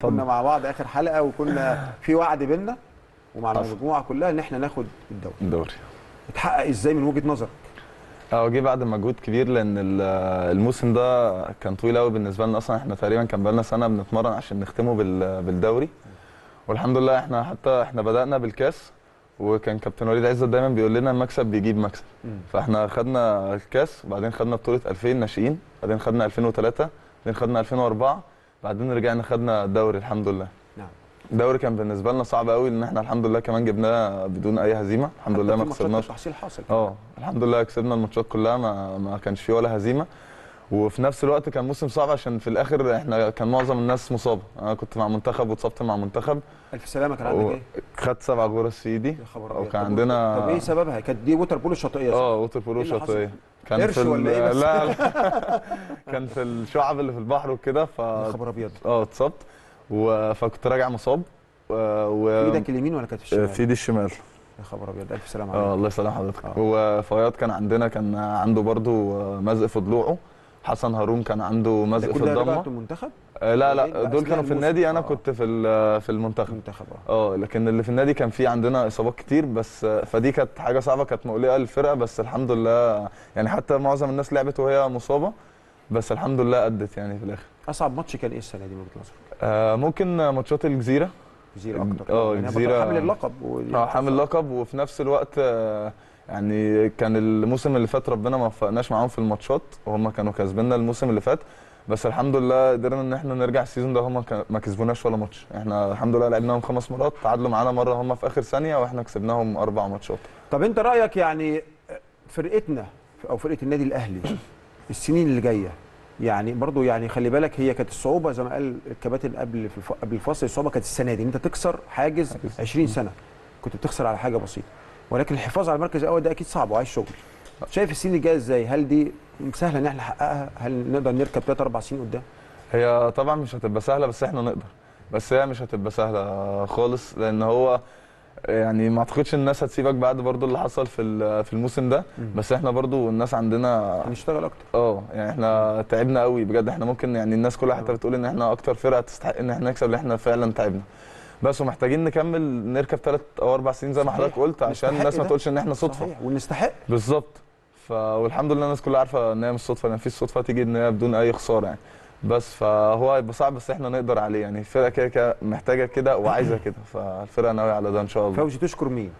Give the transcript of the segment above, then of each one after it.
كنا مع بعض اخر حلقه وكنا في وعد بينا ومع حصل. المجموعه كلها ان احنا ناخد الدوري الدوري اتحقق ازاي من وجهه نظرك اه جه بعد مجهود كبير لان ال- الموسم ده كان طويل قوي بالنسبه لنا اصلا احنا تقريبا كان بقالنا سنه بنتمرن عشان نختمه بال- بالدوري والحمد لله احنا حتى احنا بدانا بالكاس وكان كابتن وليد عزت دايما بيقول لنا المكسب بيجيب مكسب فاحنا خدنا الكاس وبعدين خدنا بطوله 2000 ناشئين بعدين خدنا 2003 بعدين خدنا 2004 بعدين رجعنا خدنا الدوري الحمد لله نعم الدوري كان بالنسبه لنا صعب قوي لان احنا الحمد لله كمان جبناه بدون اي هزيمه الحمد لله ما خسرناش تحصيل حاصل اه الحمد لله كسبنا الماتشات كلها ما ما كانش فيه ولا هزيمه وفي نفس الوقت كان موسم صعب عشان في الاخر احنا كان معظم الناس مصابه انا كنت مع منتخب واتصبت مع منتخب الف سلامه كان عندك ايه؟ خدت سبع غرز في ايدي يا خبر أبيض. وكان طب- عندنا طب ايه سببها؟ كانت دي ووتر بول الشاطئيه صح؟ اه ووتر إيه برو اللي حصل؟ شاطئيه كان قرش في ال- ولا إيه بس؟ لا لا كان في الشعب اللي في البحر وكده ف يا خبر ابيض اه اتصبت و... فكنت راجع مصاب و... و... في ايدك اليمين ولا كانت في الشمال؟ في ايدي الشمال يا خبر ابيض الف سلامه اه عليك الله يسلم حضرتك آه. وفياض كان عندنا كان عنده برضو مزق في ضلوعه حسن هارون كان عنده مزق ده في كل ده الضمه رجعت المنتخب؟ آه لا ولا لا إيه؟ دول أثناء كانوا في الموسم. النادي انا آه. كنت في ال- في المنتخب المنتخب اه اه لكن اللي في النادي كان في عندنا اصابات كتير بس آه، فدي كانت حاجه صعبه كانت مقلقه للفرقه بس الحمد لله يعني حتى معظم الناس لعبت وهي مصابه بس الحمد لله ادت يعني في الاخر اصعب ماتش كان ايه السنه دي من وجهه نظرك؟ آه ممكن ماتشات الجزيره جزيره اكتر آه، يعني الجزيرة- حامل اللقب و- اه حامل لقب وفي نفس الوقت آه، يعني كان الموسم اللي فات ربنا ما وفقناش معاهم في الماتشات وهم كانوا كسبنا الموسم اللي فات بس الحمد لله قدرنا ان احنا نرجع السيزون ده هم كا- ما كسبوناش ولا ماتش احنا الحمد لله لعبناهم خمس مرات تعادلوا معانا مره هم في اخر ثانيه واحنا كسبناهم اربع ماتشات طب انت رايك يعني فرقتنا او فرقه النادي الاهلي السنين اللي جايه يعني برضو يعني خلي بالك هي كانت الصعوبه زي ما قال الكباتن قبل في الف... قبل الفصل الصعوبه كانت السنه دي ان انت تكسر حاجز 20 سنه كنت بتخسر على حاجه بسيطه ولكن الحفاظ على المركز الاول ده اكيد صعب وعايز شغل شايف السنين الجايه ازاي هل دي سهله ان احنا نحققها هل نقدر نركب 3 4 سنين قدام هي طبعا مش هتبقى سهله بس احنا نقدر بس هي مش هتبقى سهله خالص لان هو يعني ما اعتقدش الناس هتسيبك بعد برضو اللي حصل في ال- في الموسم ده بس احنا برضو الناس عندنا هنشتغل اكتر اه يعني احنا تعبنا قوي بجد احنا ممكن يعني الناس كلها حتى بتقول ان احنا اكتر فرقه تستحق ان احنا نكسب اللي احنا فعلا تعبنا بس ومحتاجين نكمل نركب ثلاث او اربع سنين زي ما صحيح. حضرتك قلت عشان نستحق الناس ما ده. تقولش ان احنا صدفه صحيح ونستحق بالظبط ف والحمد لله الناس كلها عارفه ان هي مش صدفه لان في صدفه تيجي ان هي بدون اي خساره يعني بس فهو هيبقى صعب بس احنا نقدر عليه يعني الفرقه كده كده محتاجه كده وعايزه كده فالفرقه ناويه على ده ان شاء الله فوزي تشكر مين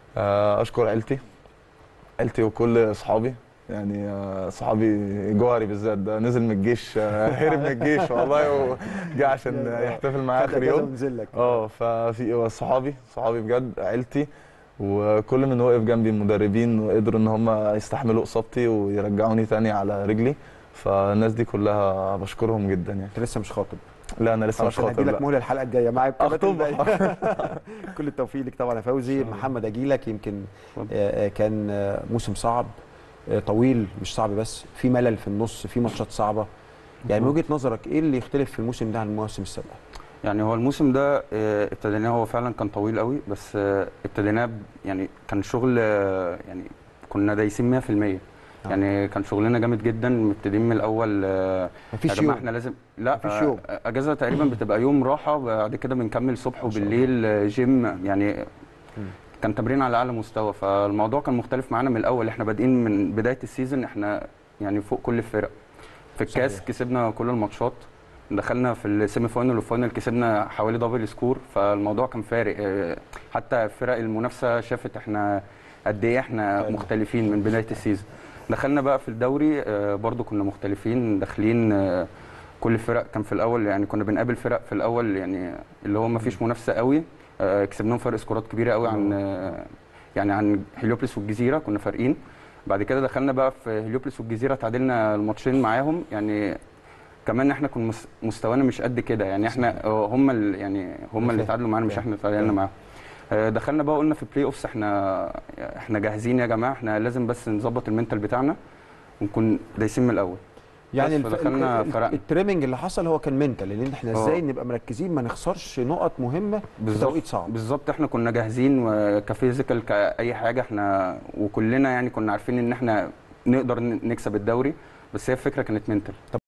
آه، اشكر عيلتي عيلتي وكل اصحابي يعني آه، صحابي جوهري بالذات ده نزل من الجيش آه، هرب من الجيش والله وجه عشان يحتفل معايا اخر يوم نزل لك اه ففي صحابي صحابي بجد عيلتي وكل من وقف جنبي المدربين وقدروا ان هم يستحملوا اصابتي ويرجعوني تاني على رجلي فالناس دي كلها بشكرهم جدا يعني انت لسه مش خاطب لا انا لسه مش خلاص انا خاطب هدي لك لا مهله الحلقه الجايه معاك كباتن أخطب. باقي. كل التوفيق لك طبعا يا فوزي محمد اجي لك يمكن اتفضل. آه، آه، كان آه، موسم صعب آه، طويل مش صعب بس في ملل في النص في ماتشات صعبه يعني من وجهه نظرك ايه اللي يختلف في الموسم ده عن المواسم السابقه يعني هو الموسم ده آه، ابتديناه هو فعلا كان طويل قوي بس آه، ابتديناه ب- يعني كان شغل آه، يعني كنا دايسين 100% يعني كان شغلنا جامد جدا مبتدئين من الاول آه، يا مفيش جماعه يوم احنا لازم لا مفيش آه، يوم. اجازه تقريبا بتبقى يوم راحه بعد كده بنكمل صبح وبالليل آه، جيم يعني كان تمرين على اعلى مستوى فالموضوع كان مختلف معانا من الاول احنا بادئين من بدايه السيزون احنا يعني فوق كل الفرق في الكاس صحيح. كسبنا كل الماتشات دخلنا في السيمي فاينل والفاينل كسبنا حوالي دبل سكور فالموضوع كان فارق اه، حتى فرق المنافسه شافت احنا قد ايه احنا أيوة. مختلفين من بدايه السيزون دخلنا بقى في الدوري اه، برضو كنا مختلفين داخلين اه، كل الفرق كان في الاول يعني كنا بنقابل فرق في الاول يعني اللي هو ما فيش منافسه قوي اه، كسبناهم فرق سكورات كبيره قوي عن اه، يعني عن هليوبلس والجزيره كنا فارقين بعد كده دخلنا بقى في هليوبلس والجزيره تعادلنا الماتشين معاهم يعني كمان احنا كنا مس- مستوانا مش قد كده يعني احنا اه هم ال- يعني هم اللي فاهم. تعادلوا معانا مش فاهم. احنا اللي تعادلنا معاهم اه دخلنا بقى قلنا في البلاي اوفس احنا احنا جاهزين يا جماعه احنا لازم بس نظبط المنتال بتاعنا ونكون دايسين من الاول يعني بس الف... فدخلنا ال- ال- فرقنا. التريمنج اللي حصل هو كان منتال ان احنا اه. ازاي نبقى مركزين ما نخسرش نقط مهمه في توقيت صعب بالظبط احنا كنا جاهزين و- كفيزيكال كاي حاجه احنا وكلنا يعني كنا عارفين ان احنا نقدر ن- نكسب الدوري بس هي الفكره كانت منتال